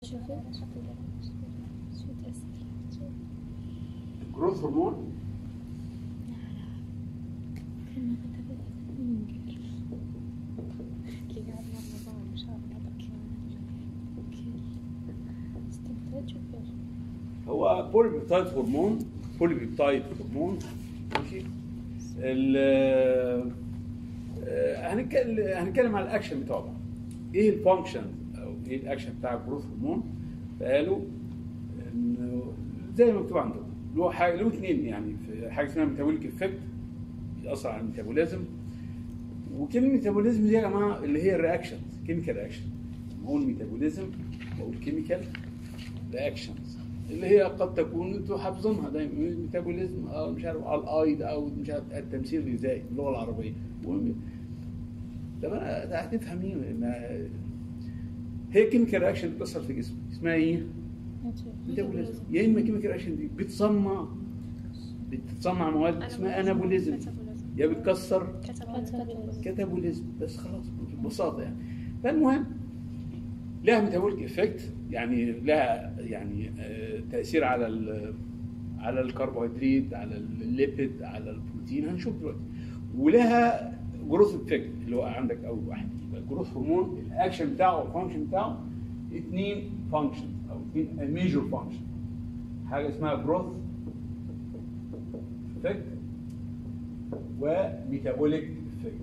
شوفي شو تأثير الجروث هرمون كما كتبت اللي قاعد رمضان إن شاء الله استنتاج وكيف هو بولي بيبتايد هرمون بولي بيبتايد هرمون ماشي ال آه، هنتكلم هنتكلم على الاكشن بتاعه بقى. ايه الفانكشن او ايه الاكشن بتاع الجروث هرمون فقالوا انه زي ما مكتوب عندهم له حاجه له اثنين يعني في حاجه اسمها ميتابوليك افكت بيأثر على الميتابوليزم وكلمه ميتابوليزم دي يا جماعه اللي هي الرياكشنز كيميكال رياكشن بقول ميتابوليزم بقول كيميكال رياكشنز اللي هي قد تكون انتوا حافظينها دايما ميتابوليزم او مش عارف الايد او مش عارف التمثيل الغذائي باللغه العربيه المهم طب انا هتفهم ايه ما- هي كيميكال رياكشن بتاثر في جسمك اسمها ايه؟ ميتابوليزم يا اما كيميكال رياكشن دي بتصنع بتصنع مواد اسمها انابوليزم يا بتكسر كاتابوليزم بس خلاص ببساطه يعني فالمهم لها ميتابوليك افكت يعني لها يعني آه، تاثير على ال- على الكربوهيدرات على الليبيد على البروتين هنشوف دلوقتي ولها جروث افكت اللي هو عندك اول واحد يبقى الجروث هرمون الاكشن بتاعه والفانكشن بتاعه اثنين فانكشن او اثنين ميجور فانكشن حاجه اسمها جروث افكت وميتابوليك افكت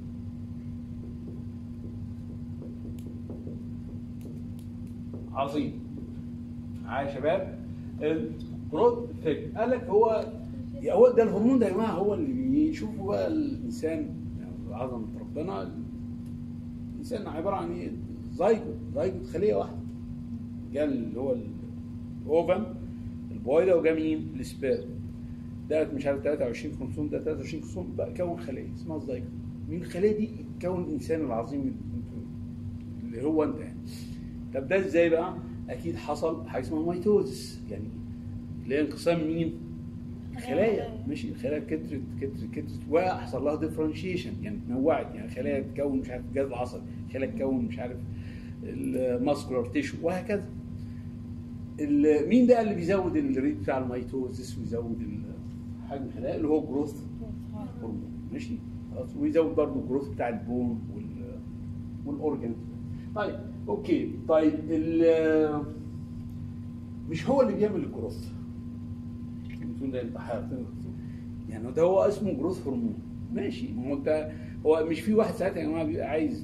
عظيم معايا يا شباب الجروث افكت قال لك هو يا هو ده الهرمون ده يا جماعه هو اللي بيشوفوا بقى الانسان يعني عظمه ربنا الانسان عباره عن ايه؟ زيجوت زيجوت خليه واحده جه اللي هو الاوفم البويضه وجا مين؟ السبيرم ده مش عارف 23 خمسون ده 23 خمسون بقى كون خليه اسمها الزيجوت من الخليه دي كون الانسان العظيم اللي انتوا- اللي هو انت يعني طب ده ازاي بقى؟ اكيد حصل حاجه اسمها ميتوزس يعني اللي هي انقسام مين؟ الخلايا ماشي الخلايا كترت كترت كترت وحصل لها ديفرنشيشن يعني تنوعت يعني خلايا تكون مش عارف الجهاز العصبي خلايا تكون مش عارف الماسكولار تيشو وهكذا ال- مين بقى اللي بيزود الريت بتاع الميتوزس ويزود ال- حجم الخلايا اللي هو جروث هرمون ماشي خلاص ويزود برضه الجروث بتاع البون وال والاورجن طيب اوكي طيب ال- مش هو اللي بيعمل الجروث بتقول ده انت حيرتني يعني ده هو اسمه جروث هرمون ماشي ما هو انت هو مش في واحد ساعتها يا جماعه بيبقى عايز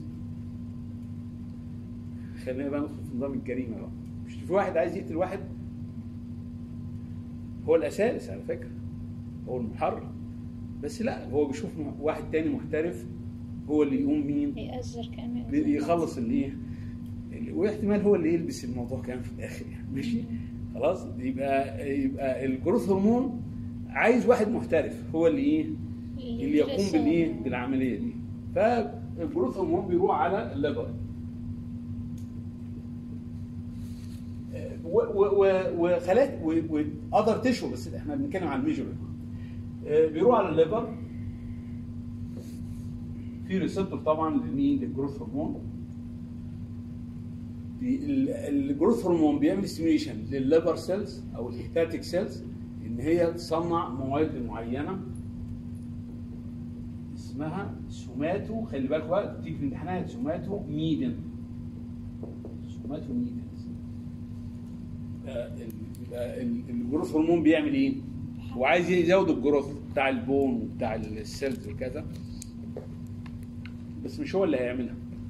خلينا بقى ندخل في نظام الجريمه بقى مش في واحد عايز يقتل واحد هو الاساس على فكره هو المحرر بس لا هو بيشوف واحد تاني محترف هو اللي يقوم مين يأجر كأنه يخلص الايه اللي- واحتمال هو اللي يلبس الموضوع كمان في الاخر يعني ماشي خلاص يبقى يبقى الجروث هرمون عايز واحد محترف هو اللي ايه اللي يقوم بالايه بالعمليه دي فالجروث هرمون بيروح على الليفر وخلايا واذر تيشو بس احنا بنتكلم عن الميجور بيروح على الليفر في ريسبتور طبعا لمين للجروث هرمون بي- ال- الجروث هرمون بيعمل ستيميوليشن للليفر سيلز او الهيباتيك سيلز ان هي تصنع مواد معينه اسمها سوماتو خلي بالك بقى تيجي في الامتحانات سوماتو ميدن سوماتو ميدن يبقى ال- يبقى ال- الجروث هرمون بيعمل ايه؟ هو عايز يزود الجروث بتاع البون وبتاع السيلز وكذا بس مش هو اللي هيعملها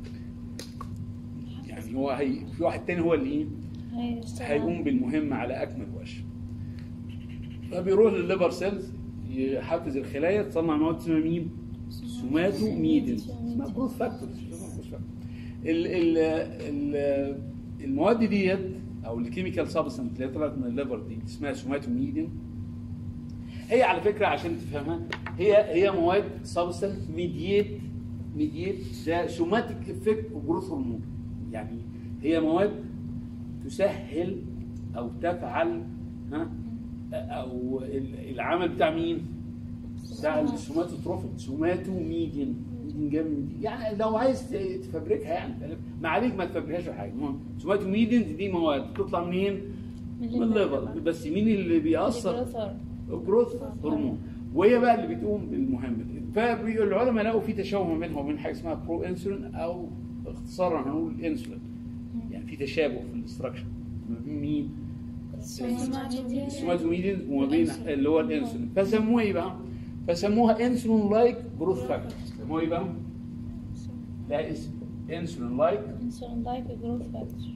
يعني هو هي في واحد تاني هو اللي ايه هيقوم بالمهمة على أكمل وجه فبيروح للليفر سيلز يحفز الخلايا تصنع مواد اسمها مين؟ سوماتو ميدن اسمها جروث فاكتورز ال ال ال المواد ديت او الكيميكال سبستنس اللي طلعت من الليفر دي اسمها سوماتو ميدن هي على فكره عشان تفهمها هي هي مواد سبستنس ميديت ميديت ده سوماتيك افكت وجروث هرمون يعني هي مواد تسهل او تفعل ها او ال- العمل بتاع مين؟ بتاع السوماتوتروفيك سوماتو ميدين ميدين جاي من دي يعني لو عايز ت- تفبركها يعني ما عليك ما تفبركهاش في حاجه المهم سوماتوميدينز دي مواد بتطلع منين؟ من الليفر بس مين اللي بيأثر؟ الجروث هرمون وهي بقى اللي بتقوم بالمهمه دي فالعلماء لقوا في تشابه ما بينها وبين حاجه اسمها برو انسولين او اختصارا هنقول انسولين يعني في تشابه في الاستراكشر ما بين مين؟ السوماتوميدين وما بين اللي هو الانسولين فسموها ايه بقى؟ فسموها انسولين لايك جروث فاكتور سموها ايه بقى؟ لا اسم انسولين لايك insulin like a growth factor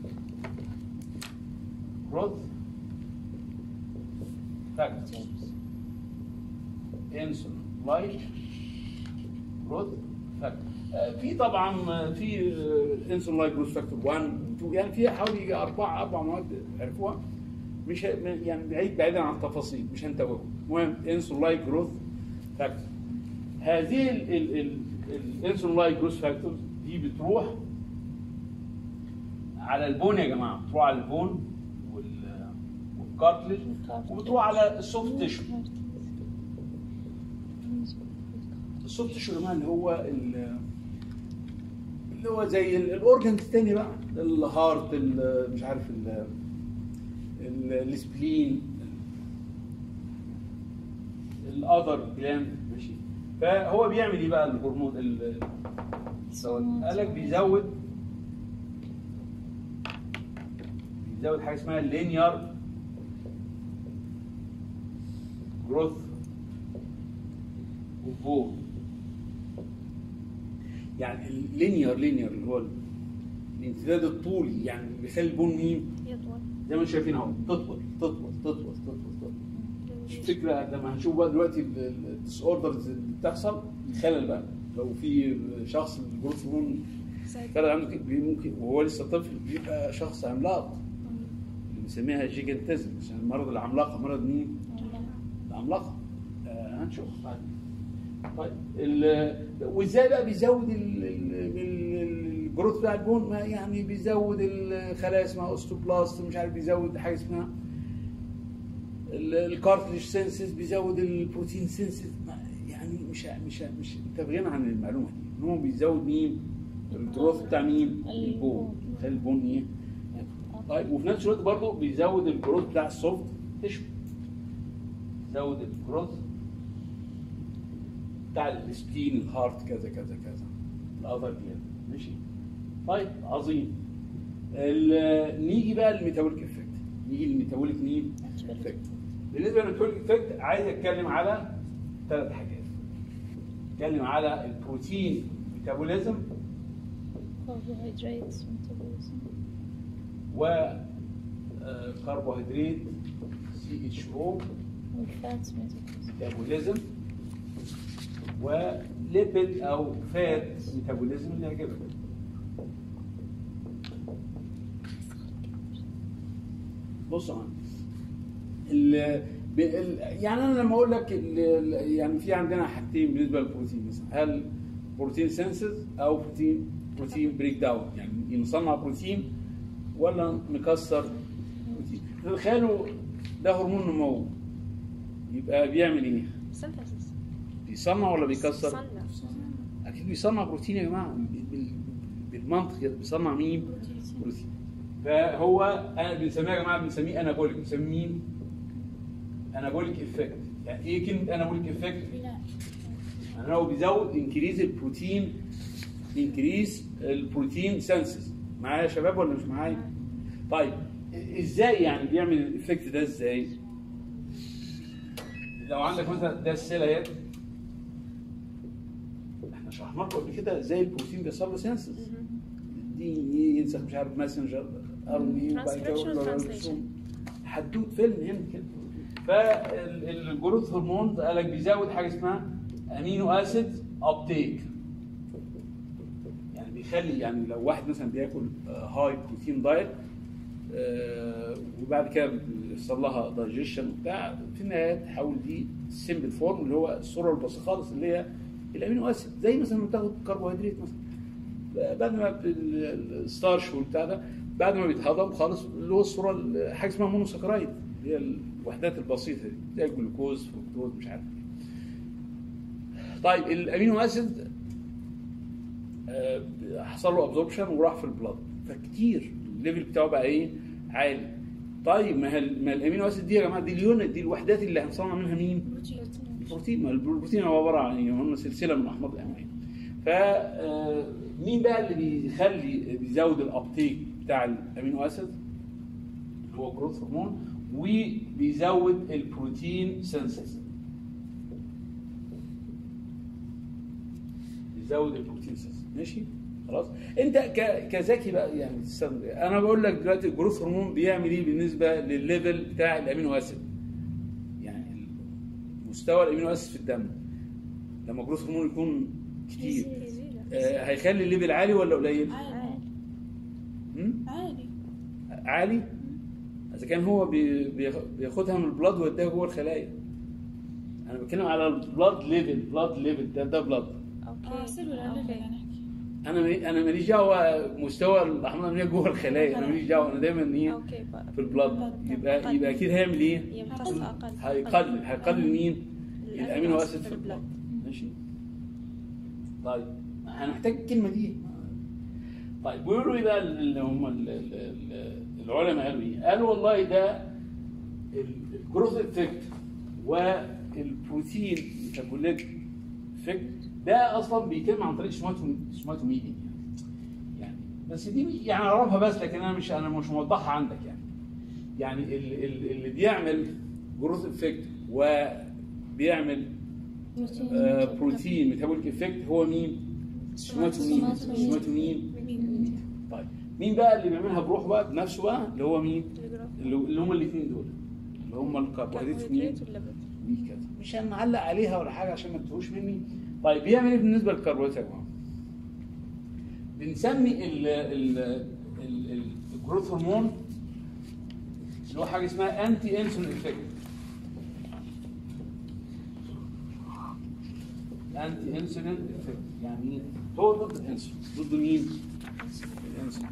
جروث فاكتور انسولين لايك جروث فاكتور في طبعا آه، في انسولين لايك جروث فاكتور 1 2 يعني في حوالي يجي اربع اربع مواد عرفوها مش ه- يعني بعيد بعيدا عن التفاصيل مش هنتوههم المهم انسولين لايك جروث فاكتور هذه الانسولين لايك جروث فاكتور دي بتروح على البون يا جماعه بتروح على البون وال- والكارتلج وبتروح على السوفت تيشو السوفت تيشو يا جماعه اللي هو ال- اللي هو زي ال- الاورجنز التاني بقى الهارت ال- مش عارف ال- ال- السبلين الاذر جلاند ماشي فهو بيعمل ايه بقى الهرمون ال- سواء قال لك بيزود بيزود حاجه اسمها اللينيار جروث وفو يعني اللينير لينير اللي هو الامتداد الطولي يعني بيخلي البون مين يطول زي ما انتم شايفين اهو تطول تطول تطول تطول تطول الفكره لما هنشوف بقى دلوقتي الديس اوردرز اللي بتحصل خلل بقى لو في شخص الجروث هرمون خلل عنده كده بي- ممكن وهو لسه طفل بيبقى شخص عملاق اللي بنسميها جيجانتزم عشان المرض العملاقه مرض مين؟ العملاقه آه هنشوف بعد طيب ال- وازاي بقى بيزود ال- ال- ال- الجروث بتاع البون ما يعني بيزود الخلايا اسمها اوستوبلاست مش عارف بيزود حاجه اسمها ال- الكارتلج سينسز بيزود البروتين سينسز يعني مش مش مش انت في غنى عن المعلومه دي ان هو بيزود مين؟ الجروث بتاع مين؟ البون خلي البون ايه؟ طيب وفي نفس الوقت برضه بيزود الجروث بتاع السوفت تيشو زود الجروث بتاع السبلين الهارت كذا كذا كذا الاذر جلاند ماشي طيب عظيم ال- نيجي بقى للميتابوليك افكت نيجي للميتابوليك مين؟ افكت بالنسبه للميتابوليك افكت عايز اتكلم على ثلاث حاجات اتكلم على البروتين ميتابوليزم carbohydrates metabolism و آه، كربوهيدرات سي اتش او والfats metabolism ميتابوليزم وليبيد او فات ميتابوليزم اللي يعجبك بص يا مهندس ال- ب- ال- يعني انا لما اقول لك ال- ال- يعني في عندنا حاجتين بالنسبه للبروتين مثلا هل بروتين سينسز او بروتين بروتين بريك داون يعني نصنع بروتين ولا نكسر بروتين تخيلوا ده هرمون نمو يبقى بيعمل ايه؟ سنتسس بيصنع ولا بيكسر؟ صنع اكيد بيصنع بروتين يا جماعه بال- بالمنطق كده بيصنع مين؟ بروتين فهو انا بنسميه يا جماعه بنسميه انابوليك بنسميه مين؟ انابوليك افكت يعني ايه كلمه انابوليك افكت؟ يعني هو بيزود انكريز البروتين انكريز البروتين سنسز معايا يا شباب ولا مش معايا؟ طيب ازاي يعني بيعمل الايفكت ده ازاي؟ لو عندك مثلا ده السيل اهيت احنا شرحنا لكم قبل كده ازاي البروتين بيحصل له سنسز دي ينسخ مش عارف ماسنجر ار بي وبعد كده Transcription يقول له translation. رسوم. حدوت فيلم هنا كده فالجروث هرمون قال لك بيزود حاجه اسمها امينو اسيد ابتيك يعني بيخلي يعني لو واحد مثلا بياكل هاي بروتين دايت وبعد كده بيحصل لها دايجيشن وبتاع في النهايه تحول دي السمبل فورم اللي هو الصوره البسيطه خالص اللي هي الامينو اسيد زي مثلا لما تاخد كربوهيدرات مثلا بعد ما ب- ال- الستارش والبتاع ده بعد ما بيتهضم خالص اللي هو الصوره ال- حاجه اسمها مونوساكرايد اللي هي الوحدات البسيطه دي زي الجلوكوز فركتوز مش عارف إيه. طيب الامينو اسيد آه، حصل له ابزوربشن وراح في البلاد فكتير الليفل بتاعه بقى ايه عالي طيب ما هي ما الامينو اسيد دي يا جماعه دي اليونت دي الوحدات اللي هنصنع منها مين؟ البروتين ما البروتين هو عباره عن ايه؟ هم سلسله من احماض الامينيه. ف آه، مين بقى اللي بيخلي بيزود الابتيك بتاع الامينو اسيد؟ اللي هو جروث هرمون وبيزود البروتين سينسز. بيزود البروتين سينسز ماشي؟ خلاص؟ انت ك- كذكي بقى يعني تستخدم إيه؟ انا بقول لك دلوقتي الجروث هرمون بيعمل ايه بالنسبه للليفل بتاع الامينو اسيد؟ يعني مستوى الامينو اسيد في الدم لما جروث هرمون يكون كتير آه هيخلي الليفل عالي ولا قليل؟ عادي مم؟ عادي عالي اذا كان هو بي- بياخ- بياخدها من البلاد ويوديها جوه الخلايا انا بتكلم على البلاد ليفل بلاد ليفل ده ده بلاد اه سيلولر ليفل يعني نحكي انا مالي- انا ماليش دعوه مستوى الاحماض الامينيه جوه الخلايا انا ماليش دعوه انا دايما ايه اوكي بقى. في البلاد يبقى يبقى اكيد هيعمل ايه؟ يمتص اقل هيقلل هيقلل مين؟ الامينو اسيد في البلاد البلاد ماشي طيب هنحتاج الكلمه دي طيب بيقولوا ايه بقى اللي هم ال- ال- ال- العلماء قالوا ايه؟ قالوا والله ده الجروث افكت والبروتين ميتابوليك افكت ده اصلا بيتم عن طريق سماتو سماتو ميديا يعني بس دي يعني اعرفها بس لكن انا مش انا مش موضحها عندك يعني يعني ال- ال- اللي بيعمل جروث افكت وبيعمل آه، بروتين ميتابوليك افكت هو مين؟ سماتو مين؟ سماتو مين؟ طيب مين بقى اللي بيعملها بروحه بقى بنفسه بقى اللي هو مين؟ اللي اللي هم الاثنين دول اللي هم الكربوهيدرات مين؟ كربوهيدرات واللبن دي كذا مش هنعلق عليها ولا حاجه عشان ما تتوهوش مني طيب بيعمل ايه بالنسبه للكربوهيدرات يا جماعه؟ بنسمي ال ال ال- ال- الجروث هرمون اللي هو حاجه اسمها انتي انسولين افكت انتي انسولين افكت يعني ايه؟ هو ضد الانسولين ضد مين؟ الانسولين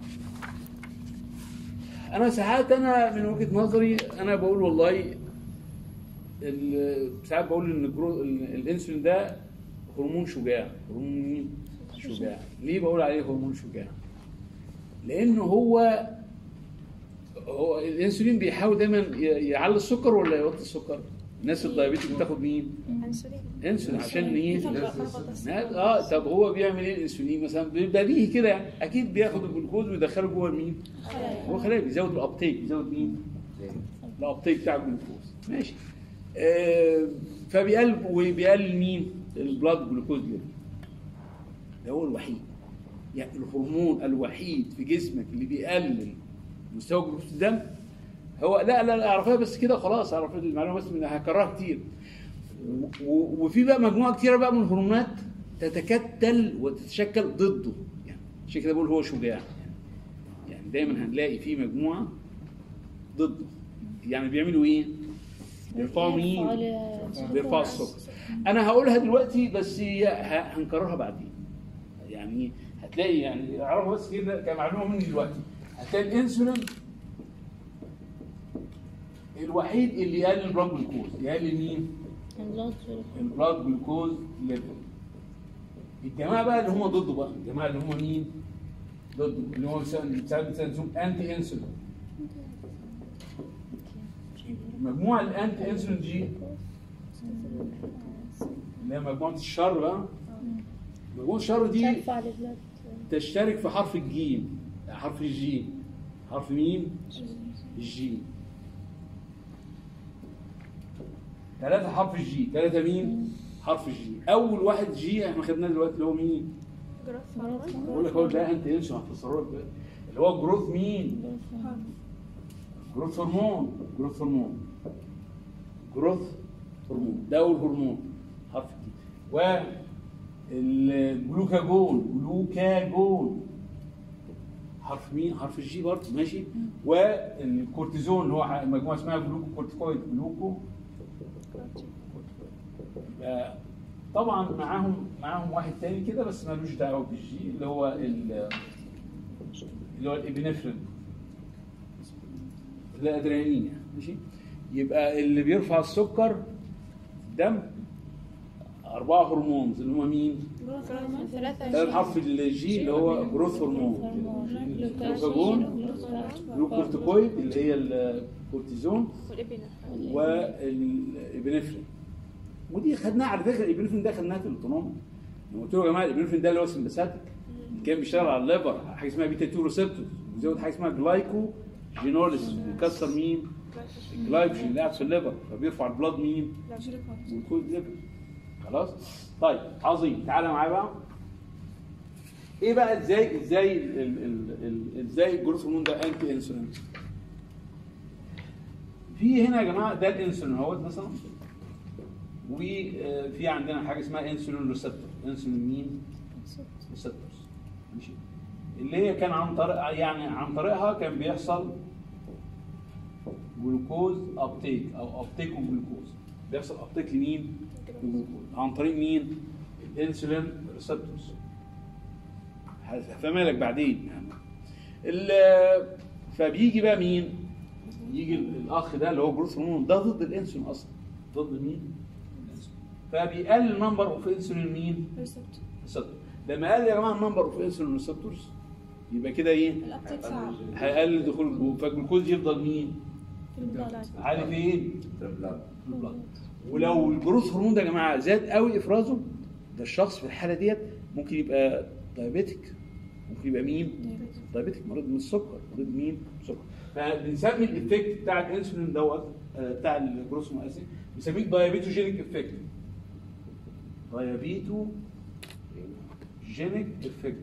انا ساعات انا من وجهه نظري انا بقول والله ال- ساعات بقول ان الجرو- ال- الانسولين ده هرمون شجاع هرمون مين؟ شجاع ليه بقول عليه هرمون شجاع لانه هو هو الانسولين بيحاول دايما ي- يعلي السكر ولا يوطي السكر الناس الدايابيتيك بتاخد مين انسولين انسولين عشان ايه ينزل اه طب هو بيعمل ايه الانسولين مثلا بديهي كده يعني اكيد بياخد الجلوكوز ويدخله جوه مين هو خلايا بيزود الابتيك بيزود مين الابتيك بتاع الجلوكوز ماشي آه فبيقلل وبيقلل مين البلاد جلوكوز ليفل ده هو الوحيد يعني الهرمون الوحيد في جسمك اللي بيقلل مستوى جلوكوز الدم هو لا لا لا اعرفها بس كده خلاص اعرف المعلومه بس من هكررها كتير و- و- وفي بقى مجموعه كتيره بقى من الهرمونات تتكتل وتتشكل ضده يعني عشان كده بقول هو شجاع يعني, يعني دايما هنلاقي في مجموعه ضده يعني بيعملوا ايه؟ بيرفعوا مين؟ بيرفعوا السكر انا هقولها دلوقتي بس هي ه- هنكررها بعدين يعني هتلاقي يعني اعرفها بس كده كمعلومه مني دلوقتي هتلاقي الانسولين الوحيد اللي يقلل البلاد جلوكوز يقلل مين؟ البلاد جلوكوز ليفل الجماعه بقى اللي هم ضده بقى الجماعه اللي هم مين؟ ضده اللي هو ساعات ساعات بنسميهم انتي انسولين مجموعه الانتي انسولين دي اللي هي مجموعه الشر بقى مجموعه الشر دي ترفع البلاد تشترك في حرف الجيم حرف الجيم حرف مين؟ الجيم ثلاثة حرف الجي ثلاثة مين؟ حرف الجي أول واحد جي احنا خدناه دلوقتي اللي هو مين؟ بقول لك هو ده أنت انسى هختصره لك بقى. اللي هو جروث مين؟ جروث هرمون جروث هرمون جروث هرمون ده أول هرمون حرف الجي والجلوكاجون جلوكاجون حرف مين؟ حرف الجي برضه ماشي والكورتيزون اللي هو مجموعه اسمها جلوكو كورتيكويد جلوكو يبقى طبعا معاهم معاهم واحد تاني كده بس ملوش دعوه بالجي اللي هو ال- اللي هو الابنفرين الادرينالين يعني ماشي يبقى اللي بيرفع السكر دم اربعه هرمونز اللي هم مين؟ ثلاثة ثلاث حرف الجي اللي هو جروث هرمون جلوكاجون جلوكورتيكويد اللي هي الكورتيزون والابنفرين ودي خدناها على فكره الابنفرين ده خدناها في الاوتونومي لما قلت له يا جماعه الابنفرين ده اللي هو سمباثيك كان بيشتغل على الليفر حاجه اسمها بيتا 2 ريسبتورز وزود حاجه اسمها جلايكو جينوليس بيكسر مين؟ الجلايكوجين اللي قاعد في الليفر فبيرفع البلاد مين؟ والكود ليفل خلاص طيب عظيم تعالى معايا بقى ايه بقى ازاي ازاي ال- ال- ال- ازاي الجروث هرمون ده انتي انسولين في هنا يا جماعه ده الانسولين اهوت مثلا وفي عندنا حاجه اسمها انسولين ريسبتور انسولين مين ريسبتورز ماشي اللي هي كان عن طريق يعني عن طريقها كان بيحصل جلوكوز ابتيك او ابتيك جلوكوز بيحصل ابتيك لمين؟ للجلوكوز عن طريق مين؟ الانسولين ريسبتورز هفهمها بعدين يعني ال- فبيجي بقى مين؟ يجي الاخ ده اللي هو جروث هرمون ده ضد الانسولين اصلا ضد مين؟ الانسولين فبيقلل نمبر اوف انسولين مين؟ ريسبتور لما قال يا جماعه النمبر اوف انسولين ريسبتورز يبقى كده ايه؟ الابتيك صعب هيقلل دخول الجلوكوز فالجلوكوز يفضل مين؟ في البلاد عالي فين؟ في البلاد ولو الجروث هرمون ده يا جماعه زاد قوي افرازه ده الشخص في الحاله ديت ممكن يبقى دايابيتك ممكن يبقى مين؟ دايابيتك مريض من السكر مريض مين؟ سكر فبنسمي الايفكت بتاع الانسولين دوت آه، بتاع الجروث هرمون اسف بنسميه دايابيتوجينيك افكت دايابيتو جينيك افكت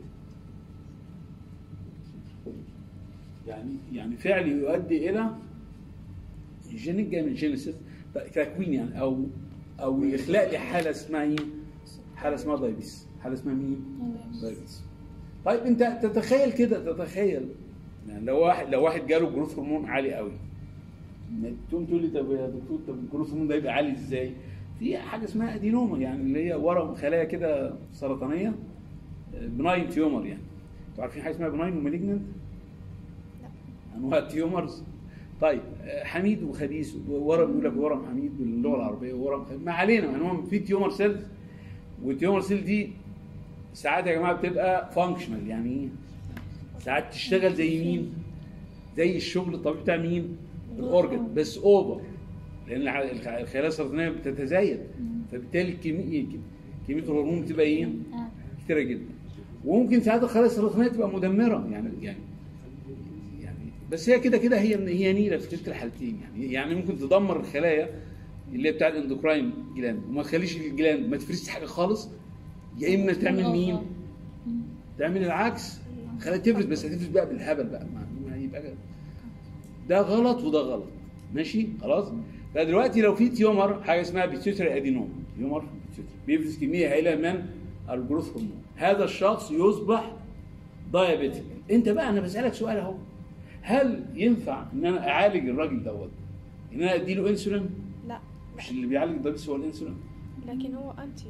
يعني يعني فعل يؤدي الى جينيك جاي من جينيسيس تكوين يعني او او يخلق لي حاله اسمها ايه؟ حاله اسمها دايبيس حاله اسمها مين؟ دايبيس طيب انت تتخيل كده تتخيل يعني لو واحد لو واحد جاله جروث هرمون عالي قوي ما تقوم تقول لي طب يا دكتور طب الجروث هرمون ده يبقى عالي ازاي؟ في حاجه اسمها ادينوما يعني اللي هي ورم خلايا كده سرطانيه بناين تيومر يعني انتوا عارفين حاجه اسمها بناين ومالجننت؟ انواع تيومرز طيب آه، حميد وخبيث ورم يقول لك ورم حميد باللغه العربيه ورم خبيث ما علينا المهم في تيومر سيلز والتيومر سيل دي ساعات يا جماعه بتبقى فانكشنال يعني ايه؟ ساعات تشتغل زي مين؟ زي الشغل الطبيعي بتاع مين؟ الاورجن بس اوفر لان الع- الخ- الخلايا السرطانيه بتتزايد فبالتالي الكميه كميه الهرمون بتبقى ايه؟ آه. كتيره جدا وممكن ساعات الخلايا السرطانيه تبقى مدمره يعني يعني يعني بس هي كده كده هي هي نيله في كلتا الحالتين يعني يعني ممكن تدمر الخلايا اللي هي بتاع الاندوكراين جلاند وما تخليش الجلاند ما تفرزش حاجه خالص يا اما تعمل مين؟ تعمل العكس خليها تفرز بس هتفرز بقى بالهبل بقى ما ما يبقى ده غلط وده غلط ماشي خلاص فدلوقتي لو في تيومر حاجه اسمها بيتيوتري ادينوم تيومر في البيتيوتري بيفرز كميه هائله من الجروث هرمون هذا الشخص يصبح دايابيتيك انت بقى انا بسالك سؤال اهو هل ينفع ان انا اعالج الراجل دوت ان انا اديله انسولين لا مش اللي بيعالج الدايابيتس هو الانسولين لكن هو انتي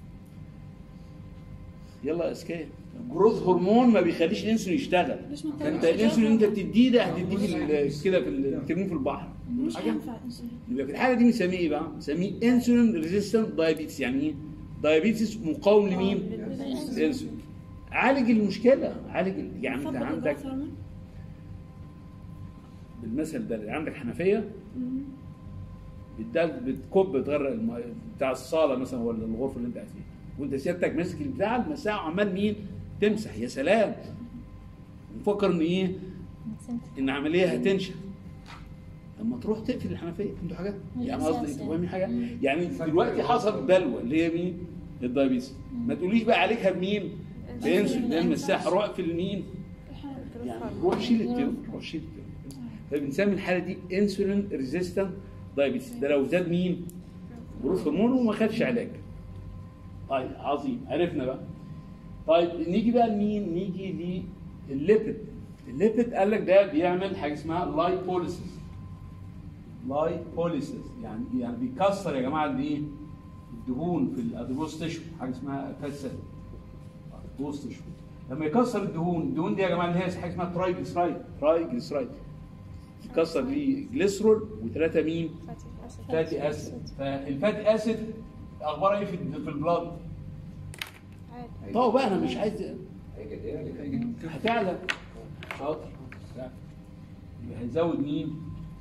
يلا يا اسكان الجروث هرمون ما بيخليش الانسولين يشتغل ليش ما فانت بتعملش الانسولين اللي كده؟ انت بتديه ده هتديه في ال- كده في ال- بترميه في البحر مش حاجة؟ هينفع انسولين يبقى في الحاله دي بنسميه ايه بقى؟ بنسميه انسولين ريزيستنت دايابيتس يعني ايه؟ دايابيتس مقاوم لمين؟ الانسولين عالج المشكله عالج ال- يعني انت فضل عندك الجروث هرمون. بالمثل ده عندك حنفيه بتدل بتكب تغرق الماء بتاع الصاله مثلا ولا الغرفه اللي انت قاعد فيها وانت سيادتك ماسك البتاع المساء وعمال مين تمسح يا سلام مفكر ان ايه ان عمليه هتنشف لما تروح تقفل الحنفيه انتوا حاجه يعني قصدي الأساس انتوا فاهمين حاجه مم. يعني دلوقتي حصل بلوى اللي هي مين الدايبيتس ما تقوليش بقى عليكها بمين بانسولين لان المساح روح في المين يعني روح شيل التيوب روح شيل التيوب فبنسمي الحاله دي انسولين ريزيستنت دايبيتس ده لو زاد مين؟ جروث هرمون وما خدش علاج. طيب عظيم عرفنا بقى. طيب نيجي بقى لمين؟ نيجي للليبيد. الليبيد قال لك ده بيعمل حاجه اسمها لايبوليسيس. لايبوليسيس يعني يعني بيكسر يا جماعه الايه؟ الدهون في الاديبوز تيشو حاجه اسمها فات سيل. اديبوز تيشو. لما يكسر الدهون، الدهون دي يا جماعه اللي هي حاجه اسمها ترايجليسرايد، ترايجليسرايد. يكسر ليه جليسرول وثلاثه مين؟ فاتي اسيد فاتي اسيد فالفاتي اسيد اخبارها ايه في في البلاد عادي طب بقى انا مش عايز هيجي ايه هيجي هتعلى شاطر لا. يبقى هنزود مين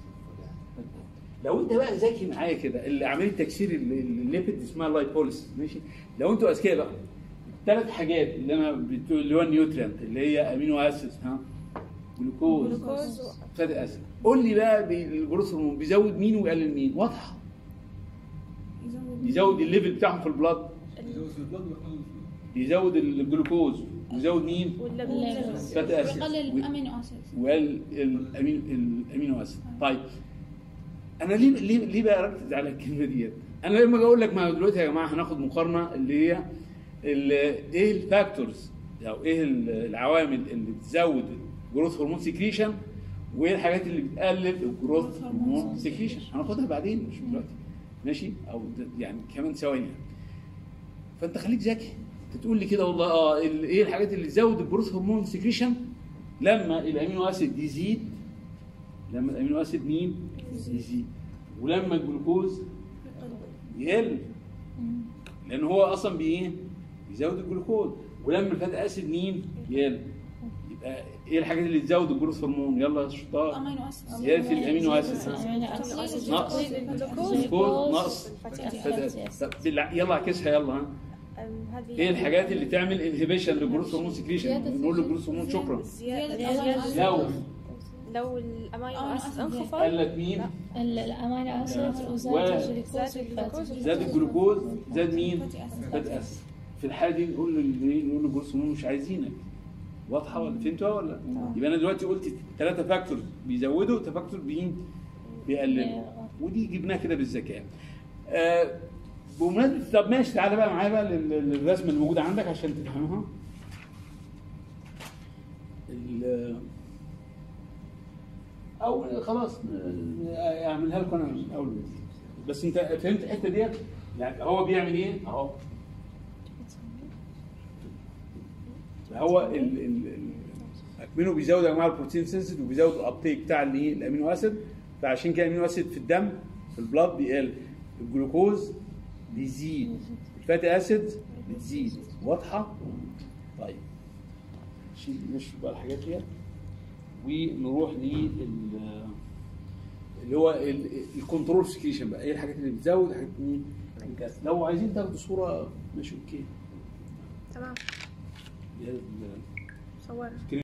لو انت بقى ذكي معايا كده اللي عمليه تكسير ال- ال- الليبيد اسمها لايبوليس ماشي لو انتوا اذكياء بقى الثلاث حاجات اللي انا بتقول اللي هو النيوتريانت اللي هي امينو اسيد ها جلوكوز جلوكوز فاتي اسيد قول لي بقى بي- الجروث هرمون بيزود مين ويقلل مين واضحه يزود بيزود الليفل بتاعهم في البلاد يزود في البلد ويقلل في بيزود الجلوكوز ويزود مين والليفل فاتي اسيد ويقلل و- الامينو اسيد والامين الامينو اسيد طيب انا ليه ليه ليه بقى اركز على الكلمه ديت انا لما اجي اقول لك ما دلوقتي يا جماعه هناخد مقارنه اللي هي ال- ايه الفاكتورز او ايه ال- العوامل اللي بتزود الجروث هرمون سكريشن وايه الحاجات اللي بتقلل الجروث هرمون سكريشن هناخدها بعدين مش دلوقتي ماشي او د- يعني كمان ثواني فانت خليك ذكي انت تقول لي كده والله اه ال- ايه الحاجات اللي تزود الجروث هرمون سكريشن لما الامينو اسيد يزيد لما الامينو اسيد مين يزيد ولما الجلوكوز يقل لان هو اصلا بايه بيزود الجلوكوز ولما الفاتي اسيد مين يقل يبقى ايه الحاجات اللي تزود الجروث هرمون يلا يا شطار الامينو اسيد زياده الامينو اسيد الأمينو أسيد. نقص الجلوكوز الجلوكوز نقص فاتي فاتي أسيد. اسيد طب بالع- يلا اعكسها يلا ها ايه الحاجات اللي تعمل انهبيشن للجروث هرمون سكريشن نقول للجروث هرمون شكرا زيادة لو لو الامينو اسيد انخفض قلت مين ال- الأمينو أسيد و- وزاد الجلوكوز زاد الجلوكوز والفاتي زاد الجلوكوز زاد مين فاتي أسيد. فاتي اسيد في الحاله دي نقول له نقول له جروث هرمون مش عايزينك واضحه ولا فهمتوها ولا يبقى انا دلوقتي قلت ثلاثه فاكتور بيزودوا فاكتور مين بيقللوا ودي جبناها كده بالذكاء آه بمناسبه طب ماشي تعالى بقى معايا بقى لل- للرسمه اللي موجوده عندك عشان تفهمها ال- او خلاص آه، اعملها لكم انا من اول وجديد. بس انت فهمت الحته ديت يعني هو بيعمل ايه اهو هو ال ال ال اكمنه بيزود يا جماعه البروتين سنسيت وبيزود الابتيك بتاع الايه الامينو اسيد فعشان كده الامينو اسيد في الدم في البلاد بيقل الجلوكوز بيزيد الفاتي اسيد بتزيد واضحه طيب شيل نشوف بقى الحاجات ديت ونروح لل اللي هو ال- الكنترول سكريشن بقى ايه الحاجات اللي بتزود حاجات مين لو عايزين تاخدوا صوره ماشي اوكي تمام يا ال- صورها